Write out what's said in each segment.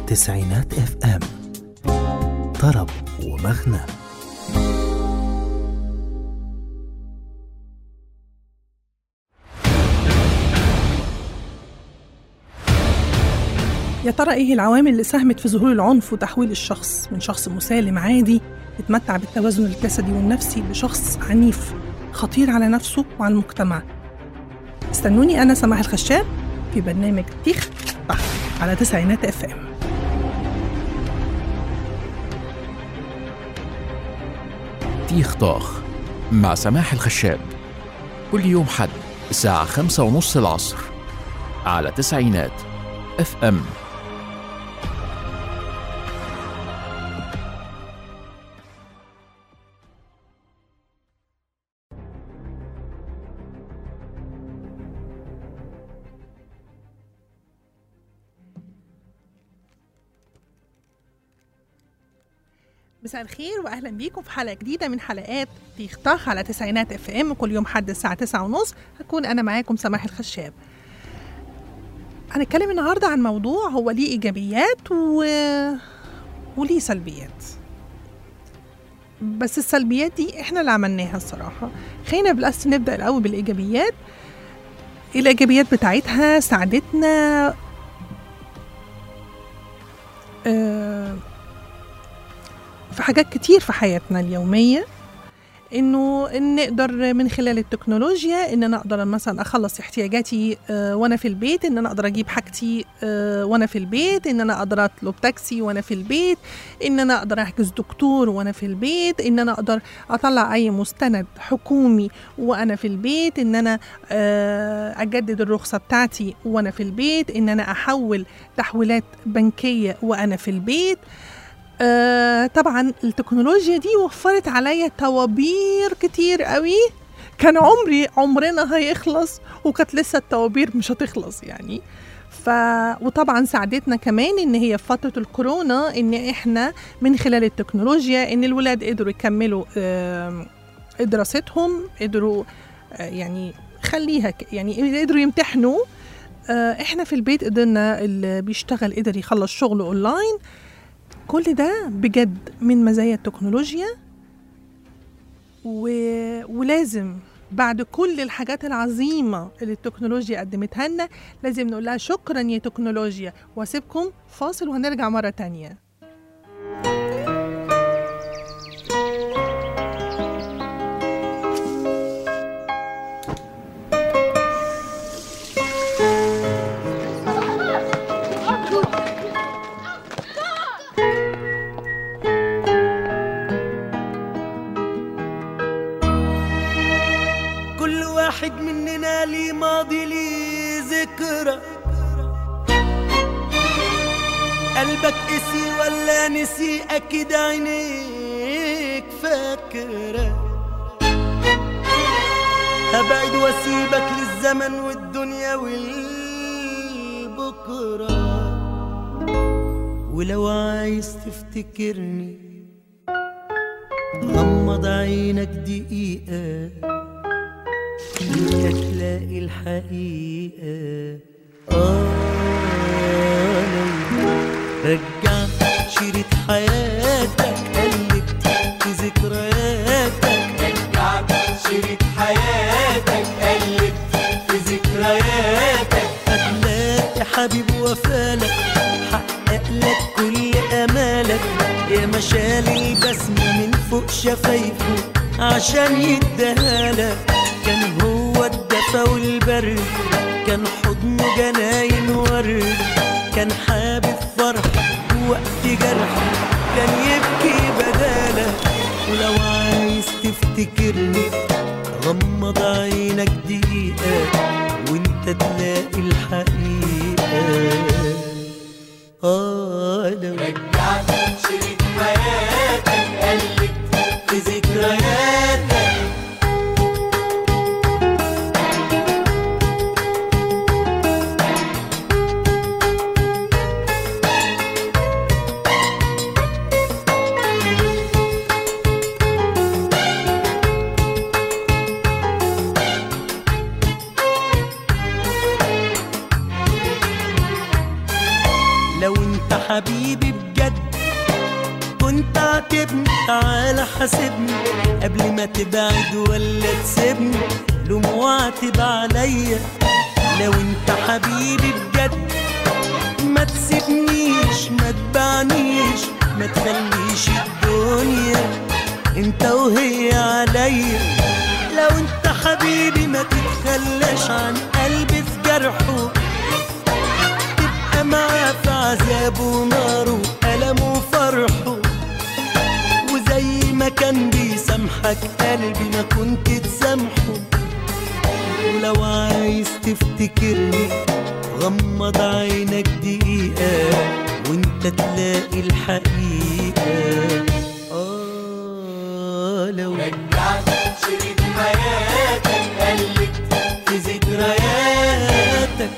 تسعينات اف ام طرب ومغنى يا ترى ايه العوامل اللي ساهمت في ظهور العنف وتحويل الشخص من شخص مسالم عادي يتمتع بالتوازن الجسدي والنفسي لشخص عنيف خطير على نفسه وعلى المجتمع استنوني انا سماح الخشاب في برنامج تيخ طح على تسعينات اف ام تيخ طاخ مع سماح الخشاب كل يوم حد الساعة خمسة ونص العصر على تسعينات اف ام مساء الخير واهلا بيكم في حلقه جديده من حلقات تيخ طخ على تسعينات اف ام كل يوم حد الساعه تسعة ونص هكون انا معاكم سماح الخشاب هنتكلم النهارده عن موضوع هو ليه ايجابيات و... وليه سلبيات بس السلبيات دي احنا اللي عملناها الصراحه خلينا بس نبدا الاول بالايجابيات الايجابيات بتاعتها ساعدتنا آه في حاجات كتير في حياتنا اليومية انه إن نقدر من خلال التكنولوجيا ان انا اقدر مثلا اخلص احتياجاتي آه، وانا في البيت ان انا اقدر اجيب حاجتي آه، وانا في البيت ان انا اقدر اطلب تاكسي وانا في البيت ان انا اقدر احجز دكتور وانا في البيت ان انا اقدر اطلع اي مستند حكومي وانا في البيت ان انا آه، اجدد الرخصه بتاعتي وانا في البيت ان انا احول تحويلات بنكيه وانا في البيت آه طبعا التكنولوجيا دي وفرت عليا توابير كتير قوي كان عمري عمرنا هيخلص وكانت لسه التوابير مش هتخلص يعني ف وطبعا ساعدتنا كمان ان هي في فتره الكورونا ان احنا من خلال التكنولوجيا ان الولاد قدروا يكملوا آه دراستهم قدروا آه يعني خليها ك- يعني قدروا يمتحنوا آه احنا في البيت قدرنا اللي بيشتغل قدر يخلص شغله اونلاين كل ده بجد من مزايا التكنولوجيا و... ولازم بعد كل الحاجات العظيمة اللي التكنولوجيا قدمتها لنا لازم نقول لها شكرا يا تكنولوجيا واسيبكم فاصل وهنرجع مرة تانية كل واحد مننا ليه ماضي ليه ذكرى قلبك قسي ولا نسي اكيد عينيك فاكرة هبعد واسيبك للزمن والدنيا والبكرة ولو عايز تفتكرني غمض عينك دقيقة انت تلاقي الحقيقة آه لو رجعت شريط حياتك قلبت في ذكرياتك رجعت شريط حياتك قلبت في ذكرياتك هتلاقي حبيب وفالك حقق لك كل امالك يا مشال البسم من فوق شفايفه عشان يديهالك كان هو الدفا والبرد كان حضنه جناين ورد كان حابب فرح وقت جرح كان يبكي بدالك ولو عايز تفتكرني غمض عينك دقيقة وانت تلاقي الحقيقة آه لو رجعت شريط حياتك قلبت في ذكرياتك لو انت حبيبي بجد كنت عاتبني تعالى حاسبني قبل ما تبعد ولا تسيبني لوم واعتب عليا لو انت حبيبي بجد ما تسيبنيش ما تبعنيش ما تخليش الدنيا انت وهي عليا لو انت حبيبي ما تتخلاش عن قلبي في جرحه تبقى معاه في عذابه وناره وألمه وفرحه وزي ما كان بيسامحك قلبي ما كنت تسامحه ولو عايز تفتكرني غمض عينك دقيقة وانت تلاقي الحقيقة آه لو رجعت شريط حياتك قلت في ذكرياتك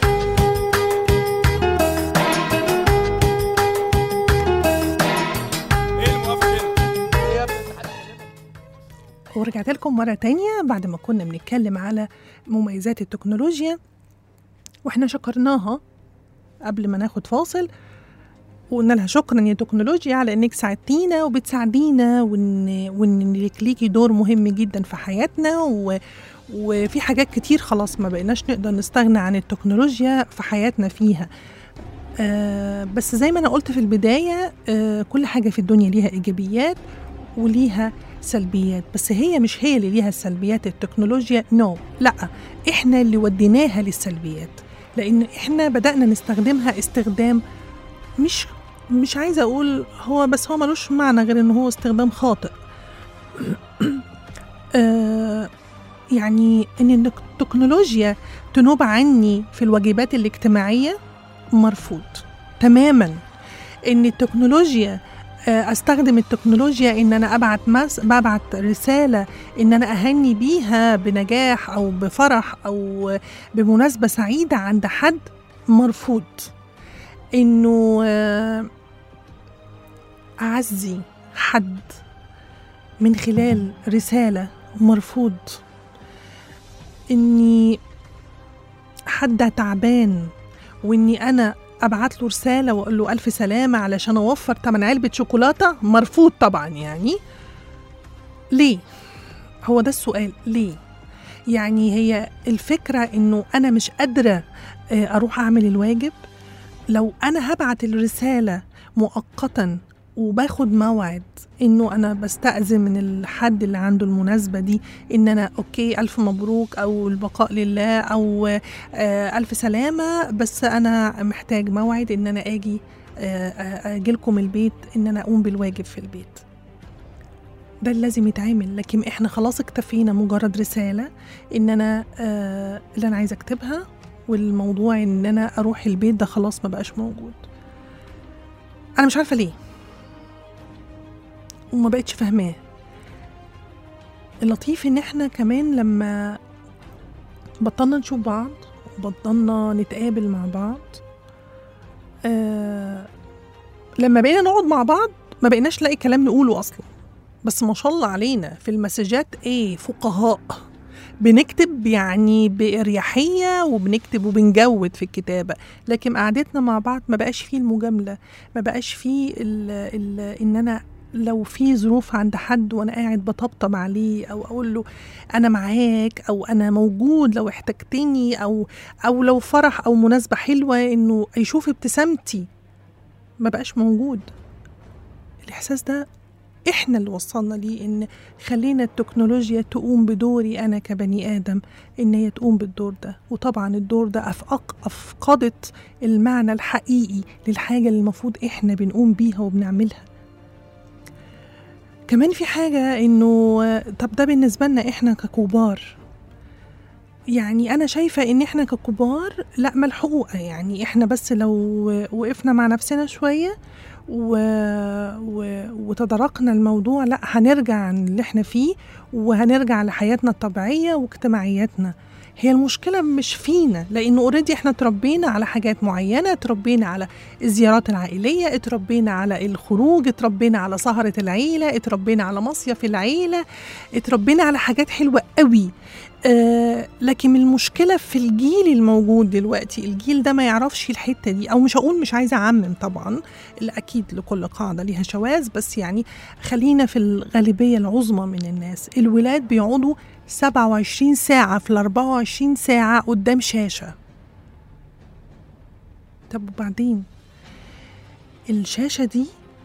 ورجعت لكم مرة تانية بعد ما كنا بنتكلم على مميزات التكنولوجيا واحنا شكرناها قبل ما ناخد فاصل وقلنا لها شكرا يا تكنولوجيا على انك ساعدتينا وبتساعدينا وان وان ليك ليكي دور مهم جدا في حياتنا و وفي حاجات كتير خلاص ما بقيناش نقدر نستغنى عن التكنولوجيا في حياتنا فيها آه بس زي ما انا قلت في البدايه آه كل حاجه في الدنيا ليها ايجابيات وليها سلبيات بس هي مش هي اللي ليها السلبيات التكنولوجيا نو no. لا احنا اللي وديناها للسلبيات لان احنا بدانا نستخدمها استخدام مش مش عايزه اقول هو بس هو ملوش معنى غير ان هو استخدام خاطئ آه يعني ان التكنولوجيا تنوب عني في الواجبات الاجتماعيه مرفوض تماما ان التكنولوجيا استخدم التكنولوجيا ان انا ابعت مس ببعت رساله ان انا اهني بيها بنجاح او بفرح او بمناسبه سعيده عند حد مرفوض انه اعزي حد من خلال رساله مرفوض اني حد تعبان واني انا ابعت له رساله واقول له الف سلامه علشان اوفر تمن علبه شوكولاته مرفوض طبعا يعني ليه هو ده السؤال ليه يعني هي الفكره انه انا مش قادره اروح اعمل الواجب لو انا هبعت الرساله مؤقتا وباخد موعد انه انا بستأذن من الحد اللي عنده المناسبة دي ان انا اوكي الف مبروك او البقاء لله او آه الف سلامة بس انا محتاج موعد ان انا اجي آه اجي لكم البيت ان انا اقوم بالواجب في البيت ده اللي لازم يتعمل لكن احنا خلاص اكتفينا مجرد رسالة ان انا آه اللي انا عايزة اكتبها والموضوع ان انا اروح البيت ده خلاص ما بقاش موجود انا مش عارفة ليه وما بقتش فاهماه اللطيف ان احنا كمان لما بطلنا نشوف بعض وبطلنا نتقابل مع بعض آه لما بقينا نقعد مع بعض ما بقيناش نلاقي كلام نقوله اصلا بس ما شاء الله علينا في المسجات ايه فقهاء بنكتب يعني بإريحية وبنكتب وبنجود في الكتابة لكن قعدتنا مع بعض ما بقاش فيه المجاملة ما بقاش فيه ال ال إن أنا لو في ظروف عند حد وانا قاعد بطبطب عليه او اقول له انا معاك او انا موجود لو احتجتني او او لو فرح او مناسبه حلوه انه يشوف ابتسامتي ما بقاش موجود الاحساس ده احنا اللي وصلنا ليه ان خلينا التكنولوجيا تقوم بدوري انا كبني ادم ان هي تقوم بالدور ده وطبعا الدور ده أفق افقدت المعنى الحقيقي للحاجه اللي المفروض احنا بنقوم بيها وبنعملها كمان في حاجة إنه طب ده بالنسبة لنا إحنا ككبار يعني أنا شايفة إن إحنا ككبار لا ملحوقة يعني إحنا بس لو وقفنا مع نفسنا شوية و... و... وتداركنا الموضوع لا هنرجع عن اللي إحنا فيه وهنرجع لحياتنا الطبيعية واجتماعياتنا هي المشكلة مش فينا لأنه اوريدي احنا اتربينا على حاجات معينة اتربينا على الزيارات العائلية اتربينا على الخروج اتربينا على سهرة العيلة اتربينا على مصيف العيلة اتربينا على حاجات حلوة قوي آه لكن المشكله في الجيل الموجود دلوقتي الجيل ده ما يعرفش الحته دي او مش هقول مش عايزه اعمم طبعا اللي اكيد لكل قاعده ليها شواذ بس يعني خلينا في الغالبيه العظمى من الناس الولاد بيقعدوا 27 ساعه في ال 24 ساعه قدام شاشه طب وبعدين الشاشه دي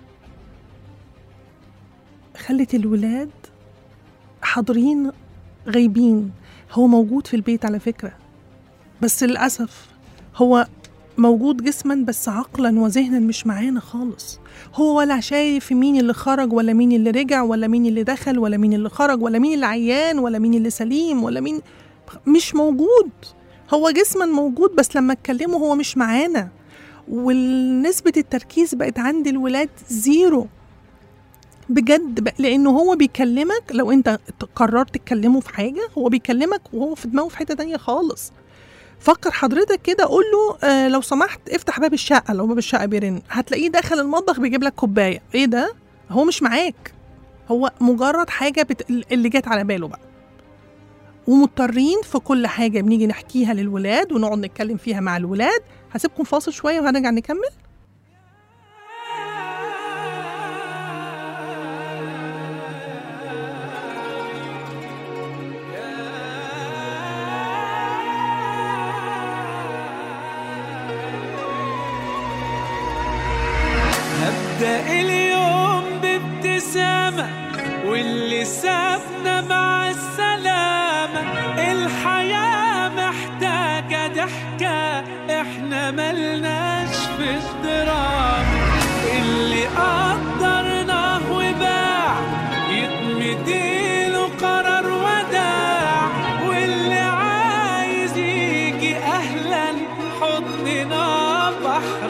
خلت الولاد حاضرين غايبين هو موجود في البيت على فكرة بس للأسف هو موجود جسما بس عقلا وذهنا مش معانا خالص هو ولا شايف مين اللي خرج ولا مين اللي رجع ولا مين اللي دخل ولا مين اللي خرج ولا مين اللي عيان ولا مين اللي سليم ولا مين مش موجود هو جسما موجود بس لما اتكلمه هو مش معانا ونسبة التركيز بقت عند الولاد زيرو بجد بقى لانه هو بيكلمك لو انت قررت تكلمه في حاجه هو بيكلمك وهو في دماغه في حته تانية خالص فكر حضرتك كده قول له آه لو سمحت افتح باب الشقه لو باب الشقه بيرن هتلاقيه داخل المطبخ بيجيب لك كوبايه ايه ده هو مش معاك هو مجرد حاجه بت... اللي جت على باله بقى ومضطرين في كل حاجه بنيجي نحكيها للولاد ونقعد نتكلم فيها مع الولاد هسيبكم فاصل شويه وهنرجع نكمل هبدأ اليوم بابتسامة واللي سابنا مع السلامة الحياة محتاجة ضحكة احنا ملناش في الدراما اللي قدرناه وباع يتمديله قرار وداع واللي عايز يجي اهلا حضننا بحر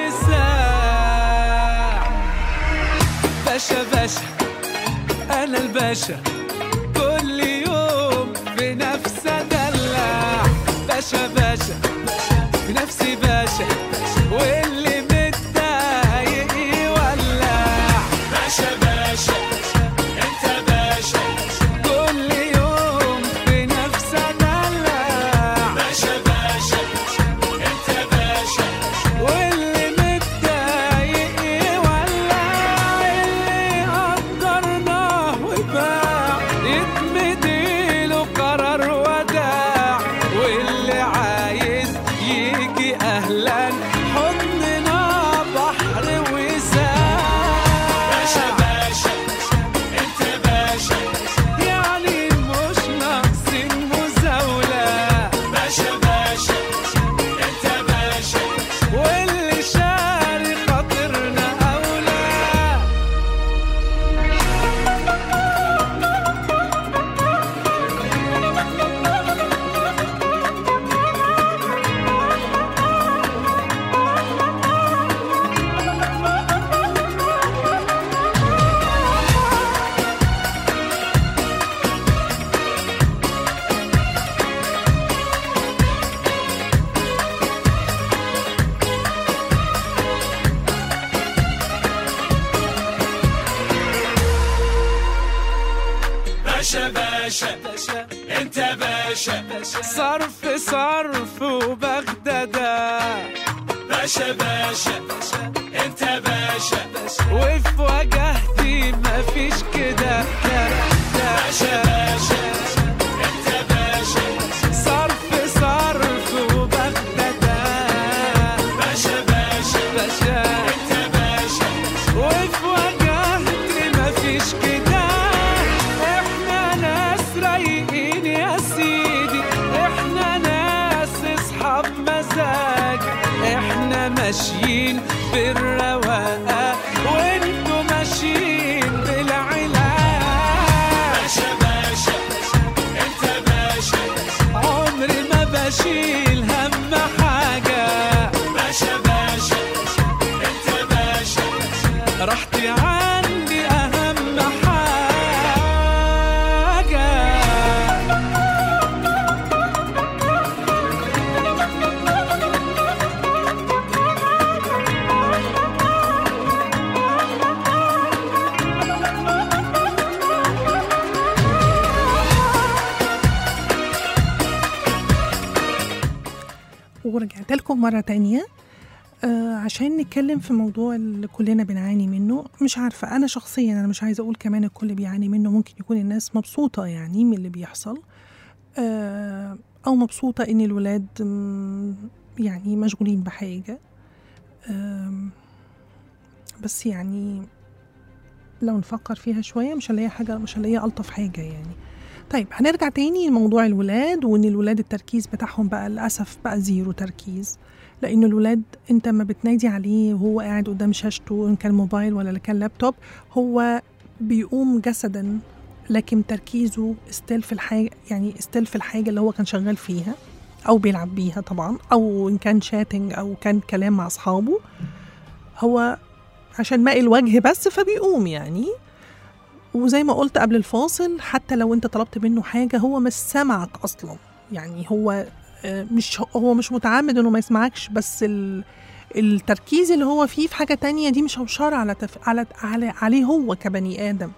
ويساع باشا باشا انا الباشا كل يوم بنفس ادلع باشا باشا بنفسي باشا واللي متضايق يولع باشا باشا انت باشا كل يوم بنفس ادلع باشا باشا انت باشا واللي متضايق يولع اللي قدرناه وباع يتمديله قرار وداع واللي عايز يجي اهلا حضننا بحر وساع باشا باشا انت باشا يعني مش ناقصين مزاولة باشا باشا انت باشا واللي شاري خاطرنا اولى باشا باشا انت باشا صرف صرف وبغدادة باشا باشا انت باشا وفي وجهتي مفيش كده باشا باشا انت باشا صرف صرف وبغدادة باشا باشا باشا انت باشا وفي وجهتي مفيش كده احنا ناس رايقين يا سيدي احنا ناس اصحاب مزاج احنا ماشيين بالرواقه وانتوا ماشيين بالعلاج باشا باشا انت باشا عمري ما بشيل هم حاجه باشا باشا انت باشا راحتي عندي اهم حاجه رجعت لكم مرة تانية آه عشان نتكلم في موضوع اللي كلنا بنعاني منه مش عارفة أنا شخصيا أنا مش عايزة أقول كمان الكل بيعاني منه ممكن يكون الناس مبسوطة يعني من اللي بيحصل آه أو مبسوطة إن الولاد مم، يعني مشغولين بحاجة آم، بس يعني لو نفكر فيها شوية مش هنلاقي حاجة مش هنلاقيها ألطف حاجة يعني طيب هنرجع تاني لموضوع الولاد وإن الولاد التركيز بتاعهم بقى للأسف بقى زيرو تركيز لأن الولاد أنت ما بتنادي عليه وهو قاعد قدام شاشته إن كان موبايل ولا كان لابتوب هو بيقوم جسدا لكن تركيزه استيل في الحاجة يعني استيل في الحاجة اللي هو كان شغال فيها أو بيلعب بيها طبعا أو إن كان شاتنج أو كان كلام مع أصحابه هو عشان ماء الوجه بس فبيقوم يعني وزي ما قلت قبل الفاصل حتى لو انت طلبت منه حاجة هو مش سامعك أصلا يعني هو آه، مش هو مش متعمد انه ما يسمعكش بس ال التركيز اللي هو فيه في حاجة تانية دي مش هوشرة على, تف... على على عليه هو كبني آدم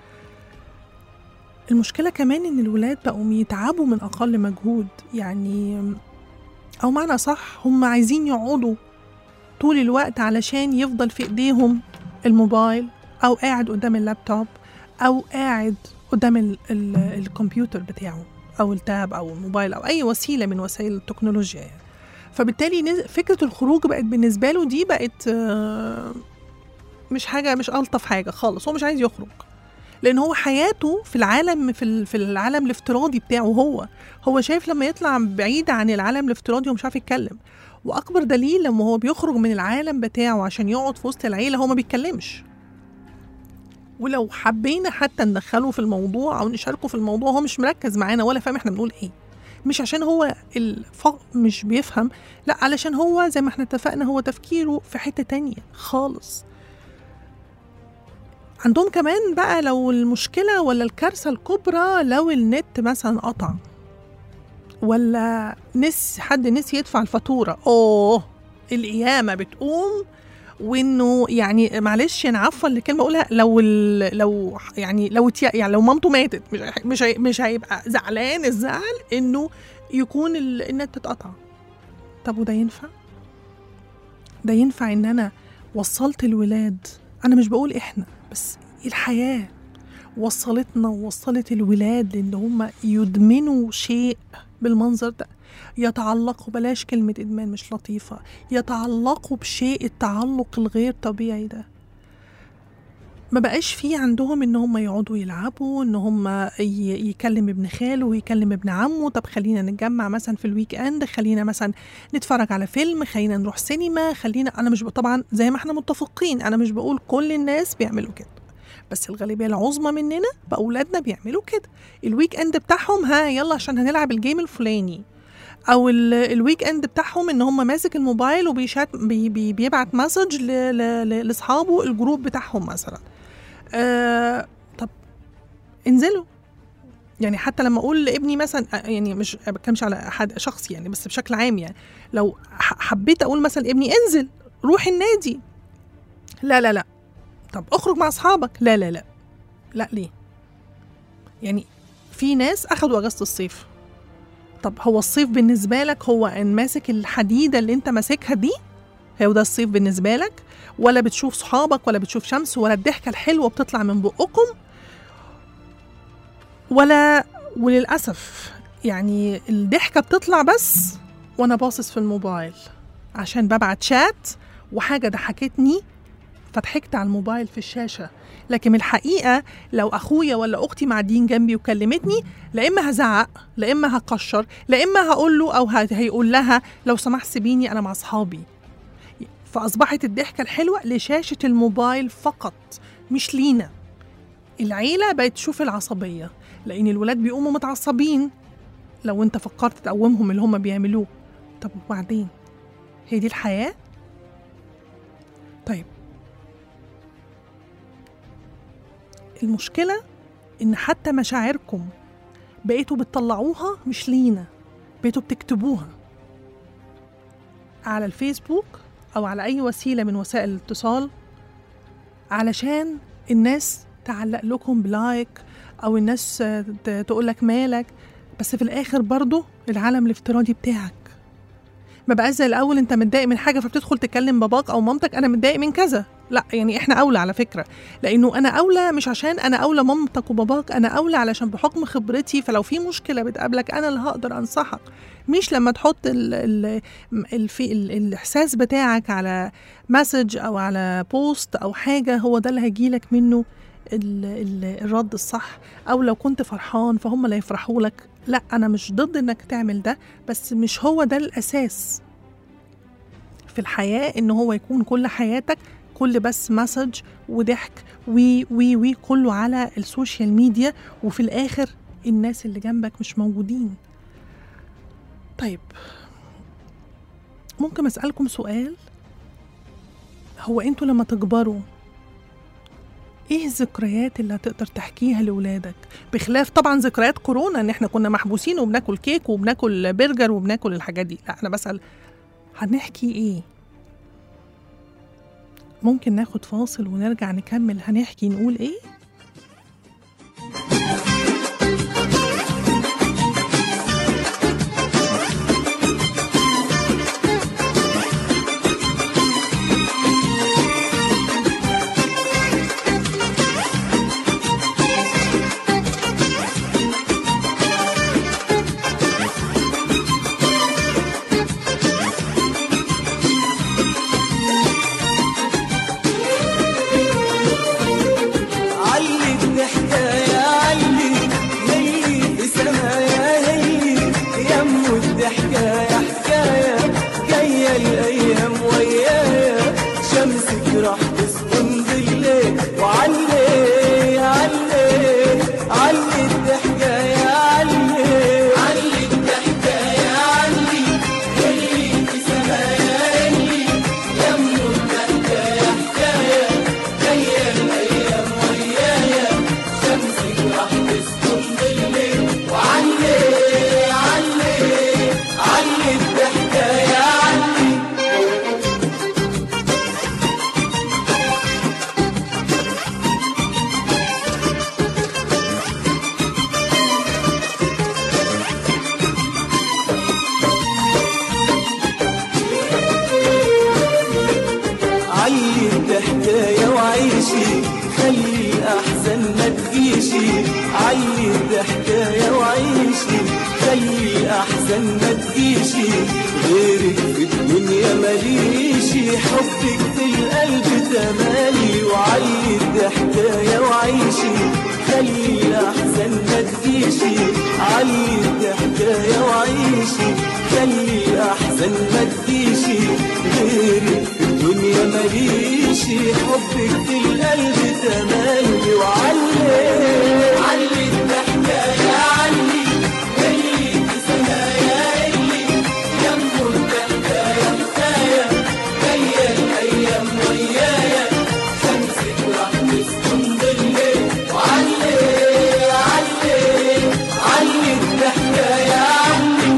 المشكلة كمان إن الولاد بقوا يتعبوا من أقل مجهود يعني أو معنى صح هم عايزين يقعدوا طول الوقت علشان يفضل في إيديهم الموبايل أو قاعد قدام اللابتوب أو قاعد قدام ال ال الكمبيوتر بتاعه أو التاب أو الموبايل أو أي وسيلة من وسائل التكنولوجيا يعني. فبالتالي نز- فكرة الخروج بقت بالنسبة له دي بقت آه، مش حاجة مش ألطف حاجة خالص هو مش عايز يخرج لان هو حياته في العالم في ال- في العالم الافتراضي بتاعه هو هو شايف لما يطلع بعيد عن العالم الافتراضي هو مش عارف يتكلم واكبر دليل لما هو بيخرج من العالم بتاعه عشان يقعد في وسط العيله هو ما بيتكلمش ولو حبينا حتى ندخله في الموضوع او نشاركه في الموضوع هو مش مركز معانا ولا فاهم احنا بنقول ايه مش عشان هو الف... مش بيفهم لا علشان هو زي ما احنا اتفقنا هو تفكيره في حتة تانية خالص عندهم كمان بقى لو المشكلة ولا الكارثة الكبرى لو النت مثلا قطع ولا نس حد نسي يدفع الفاتورة اوه القيامة بتقوم وانه يعني معلش انا عفوا الكلمه اقولها لو ال- لو يعني لو تي- يعني لو مامته ماتت مش هي- مش هي- مش هيبقى زعلان الزعل انه يكون ال- النت اتقطع طب وده ينفع ده ينفع ان انا وصلت الولاد انا مش بقول احنا بس الحياه وصلتنا ووصلت الولاد لان هم يدمنوا شيء بالمنظر ده يتعلقوا بلاش كلمة إدمان مش لطيفة يتعلقوا بشيء التعلق الغير طبيعي ده ما بقاش في عندهم ان هم يقعدوا يلعبوا ان هم ي- يكلم ابن خاله ويكلم ابن عمه طب خلينا نتجمع مثلا في الويك اند خلينا مثلا نتفرج على فيلم خلينا نروح سينما خلينا انا مش ب- طبعا زي ما احنا متفقين انا مش بقول كل الناس بيعملوا كده بس الغالبيه العظمى مننا باولادنا بيعملوا كده الويك اند بتاعهم ها يلا عشان هنلعب الجيم الفلاني او ال- الويك اند بتاعهم ان هم ماسك الموبايل وبيشات بي بي بيبعت مسج ل- ل- ل- لاصحابه الجروب بتاعهم مثلا آه طب انزلوا يعني حتى لما اقول لابني مثلا آه، يعني مش ما بتكلمش على حد شخص يعني بس بشكل عام يعني لو ح- حبيت اقول مثلا لابني انزل روح النادي لا لا لا طب اخرج مع اصحابك لا لا لا لا ليه يعني في ناس اخدوا اجازه الصيف طب هو الصيف بالنسبه لك هو ان ماسك الحديده اللي انت ماسكها دي هو ده الصيف بالنسبه لك ولا بتشوف صحابك ولا بتشوف شمس ولا الضحكه الحلوه بتطلع من بقكم ولا وللاسف يعني الضحكه بتطلع بس وانا باصص في الموبايل عشان ببعت شات وحاجه ضحكتني فضحكت على الموبايل في الشاشه لكن الحقيقه لو اخويا ولا اختي معديين جنبي وكلمتني لا اما هزعق لا اما هكشر لا اما هقول له او ه- هيقول لها لو سمحت سيبيني انا مع اصحابي فاصبحت الضحكه الحلوه لشاشه الموبايل فقط مش لينا العيله بقت تشوف العصبيه لان الولاد بيقوموا متعصبين لو انت فكرت تقومهم اللي هم بيعملوه طب وبعدين هي دي الحياه طيب المشكله ان حتى مشاعركم بقيتوا بتطلعوها مش لينا بقيتوا بتكتبوها على الفيسبوك او على اي وسيله من وسائل الاتصال علشان الناس تعلق لكم بلايك او الناس تقول لك مالك بس في الاخر برضو العالم الافتراضي بتاعك ما بقاش زي الاول انت متضايق من حاجه فبتدخل تكلم باباك او مامتك انا متضايق من كذا لا يعني احنا اولى على فكره لانه انا اولى مش عشان انا اولى مامتك وباباك انا اولى علشان بحكم خبرتي فلو في مشكله بتقابلك انا اللي هقدر انصحك مش لما تحط ال ال ال في ال الاحساس بتاعك على مسج او على بوست او حاجه هو ده اللي هيجيلك منه ال ال الرد الصح او لو كنت فرحان فهم اللي يفرحوا لك لا انا مش ضد انك تعمل ده بس مش هو ده الاساس في الحياه ان هو يكون كل حياتك كل بس مسج وضحك وي وي وي كله على السوشيال ميديا وفي الاخر الناس اللي جنبك مش موجودين طيب ممكن اسالكم سؤال هو انتوا لما تكبروا ايه الذكريات اللي هتقدر تحكيها لاولادك بخلاف طبعا ذكريات كورونا ان احنا كنا محبوسين وبناكل كيك وبناكل برجر وبناكل الحاجات دي لا انا بسال هنحكي ايه ممكن ناخد فاصل ونرجع نكمل هنحكي نقول ايه علي الضحكة يا علي هي في سمايا هي يم الضحكة يا حكاية جاية الأيام ويايا شمسك راح تسكن بالليل وعلي علي علي الضحكة يا علي علي الضحكة يا علي هي في سمايا هي يم الضحكة يا حكاية جاية الأيام ويايا شمسك راح تسكن بالليل وعلي علي علي الضحكة يا علي علي الضحكاية وعيشي خلي الأحزان ما تجيشي علي الضحكاية وعيشي خلي الأحزان ما تجيشي غيرك في الدنيا ماليشي حبك في القلب تمالي وعلي الضحكاية وعيشي خلي الأحزان ما تجيشي علي الضحكاية وعيشي خلي الأحزان ما تجيشي غيرك في الدنيا ماليشي حبك في القلب تملي وعلي علي الضحكة يا علي اللي في سمايا اللي جنبه الضحكة يا حكاية جاية الأيام ويايا شمسك راح تسكن بالليل وعلي علي علي الضحكة يا علي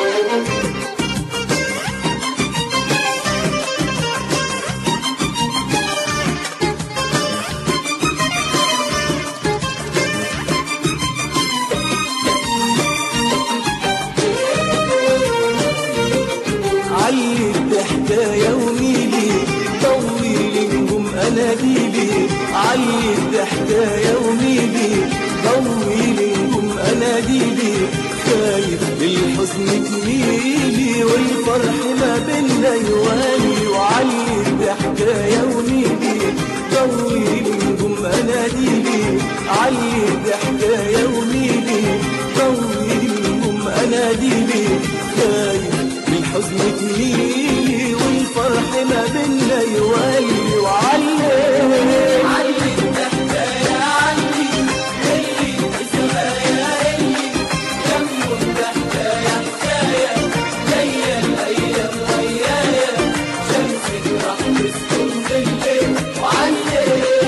علي الضحكة وميلي طويلي نجوم اناديلي علي الضحكة وميلي طويلي نجوم اناديلي خايف للحزن تميلي والفرح ما بينا يوالي وعلي الضحكة وميلي طويلي نجوم اناديلي علي الضحكة وميلي طويلي نجوم اناديلي خايف الحزن تميلي والفرح ما بينا يوالي وعلي علي الضحكة يا علي اللي اسمها يا اللي جنبه الضحكة يا حكاية جاية الأيام ويايا شمسك راح تسكن بالليل وعلي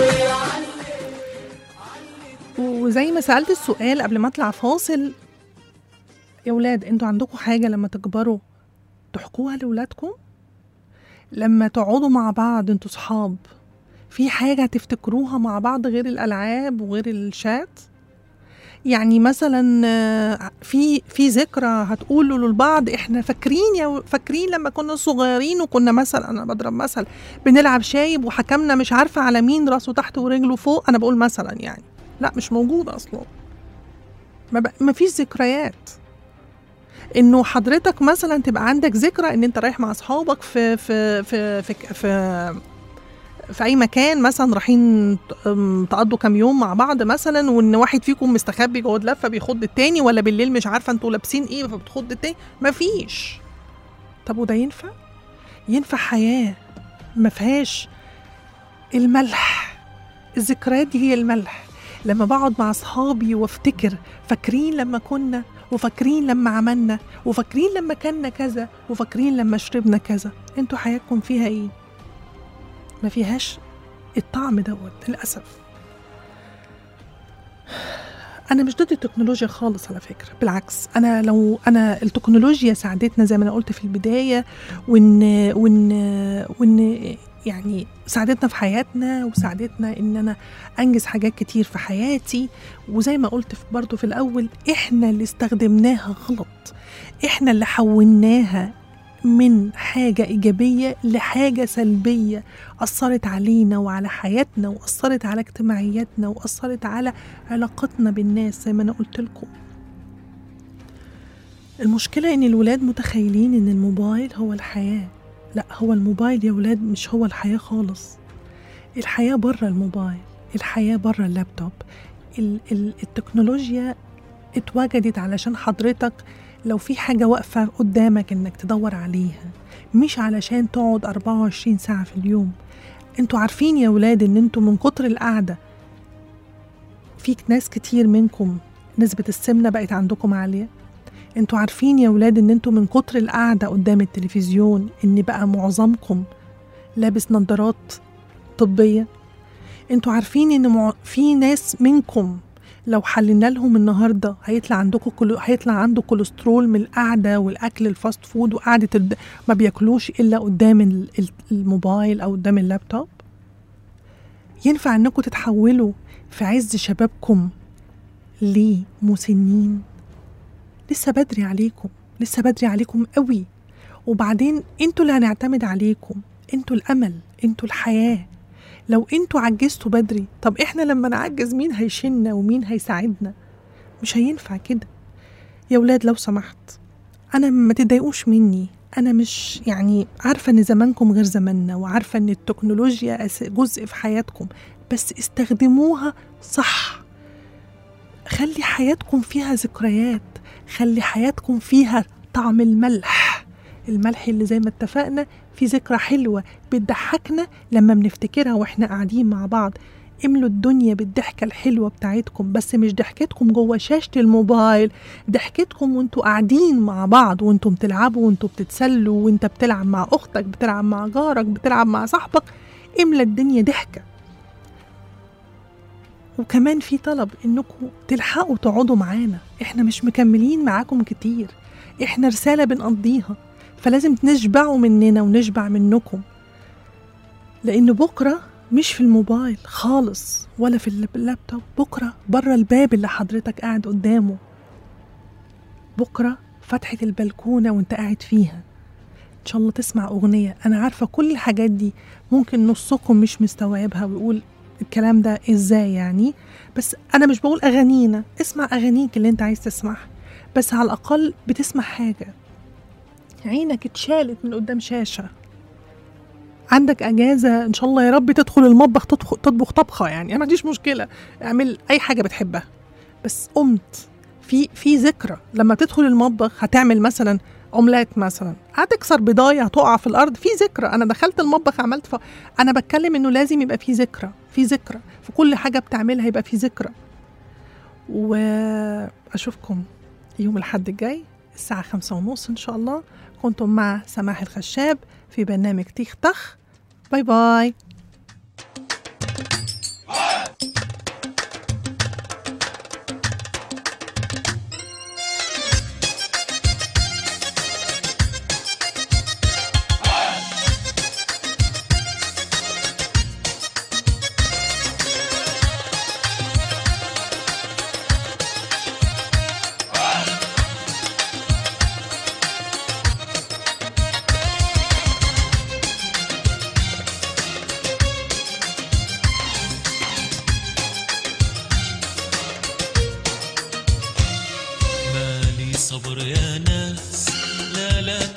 وزي ما سألت السؤال قبل ما اطلع فاصل يا ولاد انتوا عندكم حاجة لما تكبروا تحكوها لولادكم لما تقعدوا مع بعض انتوا صحاب في حاجة تفتكروها مع بعض غير الألعاب وغير الشات يعني مثلا آه، في في ذكرى هتقولوا للبعض احنا فاكرين يا فاكرين لما كنا صغيرين وكنا مثلا انا بضرب مثل بنلعب شايب وحكمنا مش عارفه على مين راسه تحت ورجله فوق انا بقول مثلا يعني لا مش موجوده اصلا ما, ب... ما فيش ذكريات انه حضرتك مثلا تبقى عندك ذكرى ان انت رايح مع اصحابك في في في في, في في اي مكان مثلا رايحين ت- أم، تقضوا كام يوم مع بعض مثلا وان واحد فيكم مستخبي جوه لفه بيخض التاني ولا بالليل مش عارفه انتوا لابسين ايه فبتخض التاني مفيش طب وده ينفع ينفع حياه ما فيهاش الملح الذكريات دي هي الملح لما بقعد مع اصحابي وافتكر فاكرين لما كنا وفاكرين لما عملنا وفاكرين لما كنا كذا وفاكرين لما شربنا كذا انتوا حياتكم فيها ايه ما فيهاش الطعم دوت للأسف أنا مش ضد التكنولوجيا خالص على فكرة بالعكس أنا لو أنا التكنولوجيا ساعدتنا زي ما أنا قلت في البداية وإن وإن وإن يعني ساعدتنا في حياتنا وساعدتنا إن أنا أنجز حاجات كتير في حياتي وزي ما قلت في- برضو في الأول إحنا اللي استخدمناها غلط إحنا اللي حولناها من حاجة إيجابية لحاجة سلبية أثرت علينا وعلى حياتنا وأثرت على اجتماعياتنا وأثرت على علاقتنا بالناس زي ما أنا قلت لكم المشكلة إن الولاد متخيلين إن الموبايل هو الحياة لا هو الموبايل يا ولاد مش هو الحياة خالص الحياة بره الموبايل الحياة بره اللابتوب ال- ال- التكنولوجيا اتوجدت علشان حضرتك لو في حاجة واقفة قدامك إنك تدور عليها مش علشان تقعد 24 ساعة في اليوم انتوا عارفين يا ولاد ان انتوا من كتر القعدة فيك ناس كتير منكم نسبة السمنة بقت عندكم عالية انتوا عارفين يا ولاد ان انتوا من كتر القعدة قدام التلفزيون ان بقى معظمكم لابس نظارات طبية انتوا عارفين ان مع... في ناس منكم لو حلينا لهم النهارده هيطلع عندكم كل... هيطلع عنده كوليسترول من القعده والاكل الفاست فود وقعده الد... ما بياكلوش الا قدام ال- ال- الموبايل او قدام اللابتوب ينفع انكم تتحولوا في عز شبابكم لمسنين لسه بدري عليكم لسه بدري عليكم قوي وبعدين انتوا اللي هنعتمد عليكم انتوا الامل انتوا الحياه لو انتوا عجزتوا بدري طب احنا لما نعجز مين هيشيلنا ومين هيساعدنا مش هينفع كده يا ولاد لو سمحت انا ما تضايقوش مني انا مش يعني عارفه ان زمانكم غير زماننا وعارفه ان التكنولوجيا أس- جزء في حياتكم بس استخدموها صح خلي حياتكم فيها ذكريات خلي حياتكم فيها طعم الملح الملح اللي زي ما اتفقنا في ذكرى حلوة بتضحكنا لما بنفتكرها واحنا قاعدين مع بعض املوا الدنيا بالضحكة الحلوة بتاعتكم بس مش ضحكتكم جوه شاشة الموبايل ضحكتكم وانتوا قاعدين مع بعض وانتوا بتلعبوا وانتوا بتتسلوا وانت بتلعب مع اختك بتلعب مع جارك بتلعب مع صاحبك املى الدنيا ضحكة وكمان في طلب انكم تلحقوا تقعدوا معانا احنا مش مكملين معاكم كتير احنا رسالة بنقضيها فلازم نشبعوا مننا ونشبع منكم لأن بكرة مش في الموبايل خالص ولا في اللاب- اللابتوب بكرة بره الباب اللي حضرتك قاعد قدامه بكرة فتحة البلكونة وانت قاعد فيها إن شاء الله تسمع أغنية أنا عارفة كل الحاجات دي ممكن نصكم مش مستوعبها ويقول الكلام ده إزاي يعني بس أنا مش بقول أغانينا اسمع أغانيك اللي انت عايز تسمعها بس على الأقل بتسمع حاجة عينك اتشالت من قدام شاشة عندك اجازه ان شاء الله يا رب تدخل المطبخ تطبخ, تطبخ طبخه يعني انا ما عنديش مشكله اعمل اي حاجه بتحبها بس قمت في في ذكرى لما تدخل المطبخ هتعمل مثلا اومليت مثلا هتكسر بضايه هتقع في الارض في ذكرى انا دخلت المطبخ عملت ف... انا بتكلم انه لازم يبقى في ذكرى في ذكرى في كل حاجه بتعملها يبقى في ذكرى واشوفكم يوم الحد الجاي الساعه خمسة ونص ان شاء الله كنتم مع سماح الخشاب في برنامج تيخ تخ باي باي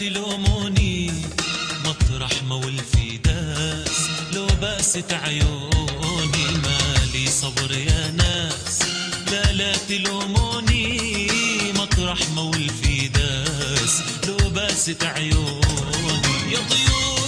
تلوموني مطرح ما ولفي داس لو باست عيوني مالي صبر يا ناس لا لا تلوموني مطرح ما ولفي داس لو باست عيوني يا طيور